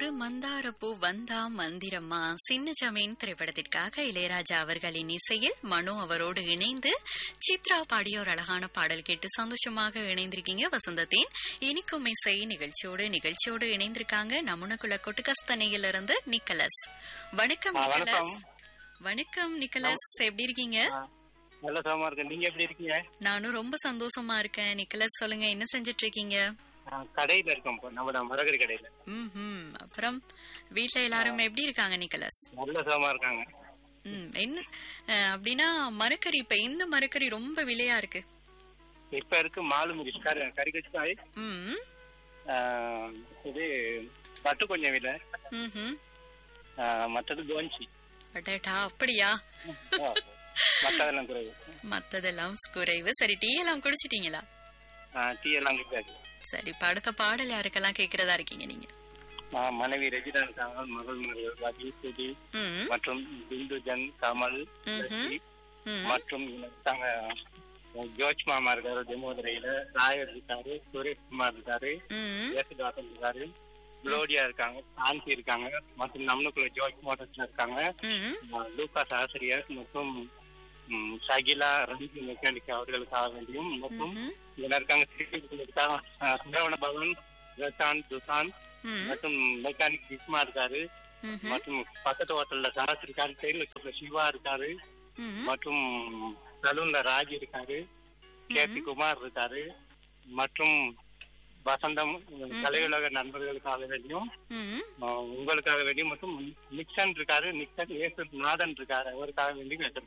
ஒரு மந்தாரப்பூ வந்தா மந்திரம்மா சின்ன ஜமீன் திரைப்படத்திற்காக இளையராஜா அவர்களின் இசையில் மனோ அவரோடு இணைந்து சித்ரா பாடிய ஒரு அழகான பாடல் கேட்டு சந்தோஷமாக இணைந்திருக்கீங்க வசந்தத்தின் இனிக்கும் இசை நிகழ்ச்சியோடு நிகழ்ச்சியோடு இணைந்திருக்காங்க நமுனக்குள்ள கொட்டுகஸ்தனையிலிருந்து நிக்கலஸ் வணக்கம் ஆ, நிக்கலஸ் வணக்கம். வணக்கம் நிக்கலஸ் எப்படி இருக்கீங்க நல்ல சுகமா இருக்கேன் நீங்க எப்படி இருக்கீங்க நானும் ரொம்ப சந்தோஷமா இருக்கேன் நிக்கலஸ் சொல்லுங்க என்ன செஞ்சிட்டு இருக்கீங்க நான் கடையில இருக்கோம் இப்போ நம்ம மரகரி கடையில ம் அப்புறம் வீட்ல எல்லாரும் எப்படி இருக்காங்க நிக்கலஸ் நல்ல சுகமா இருக்காங்க ம் என்ன அஹ், அப்படின்னா மரக்கறி இப்ப இந்த மரக்கறி ரொம்ப விலையா இருக்கு இப்ப இருக்கு மாலு முடி கறி கறிக்கச்சாய் ம் இது பட்டு கொஞ்சம் விலை ம்ஹும். ஆ, மற்றது கோஞ்சி அடடா அப்படியா ஆ, மற்றதெல்லாம் குறைவு மத்ததெல்லாம் குறைவு சரி டீ எல்லாம் குடிச்சிட்டீங்களா ஆ, டீ எல்லாம் கிடையாது சரி இப்ப அடுத்த பாடல் யாருக்கெல்லாம் கேக்குறதா இருக்கீங்க நீங்க ஆ, மனைவி ரெஜிதா இருக்காங்க மகள் மகள் ரவி சுதி ம் மற்றும் பிந்துஜன் கமல் ம்ஹும். ரவி, ம் மற்றும் இருக்காங்க ஜோஜ் மாமா இருக்காரு தெமோதுரையில ராயர் இருக்காரு சுரேஷ்குமார் இருக்காரு ம் யேசுதாசன் இருக்காரு குளோடியா இருக்காங்க சாந்தி இருக்காங்க மற்றும் நம்மளுக்குள்ள ஜோர்ஜ் மோட்டர்ஸ்ல இருக்காங்க ம் அஹ் லூகாஸ் ஆசிரியர் மற்றும் ம், ஷகிலா ரஞ்சி மெக்கானிக் அவர்களுக்காக வேண்டியும் மற்றும் ம்ஹும். இதுல இருக்காங்க சிறுத்தைகளுக்காக, அஹ், சுந்தரவன பவன் ரசான் துசான் ம் மற்றும் மெக்கானிக் விஸ்மா இருக்காரு ம்ஹும். மற்றும் பக்கத்து ஹோட்டல்ல சரஸ் இருக்காரு டெய்லர் சிவா இருக்காரு ம் மற்றும் சலூன்ல ராஜ் இருக்காரு கே பி குமார் இருக்காரு மற்றும் வசந்தம் கலையுலக நண்பர்களுக்காக வேண்டியும் ம் ஆஹ் உங்களுக்காக வேண்டியும் மற்றும் நிக்சன் இருக்காரு நிக்சன் ஏசு நாதன் இருக்காரு அவருக்காக வேண்டியும்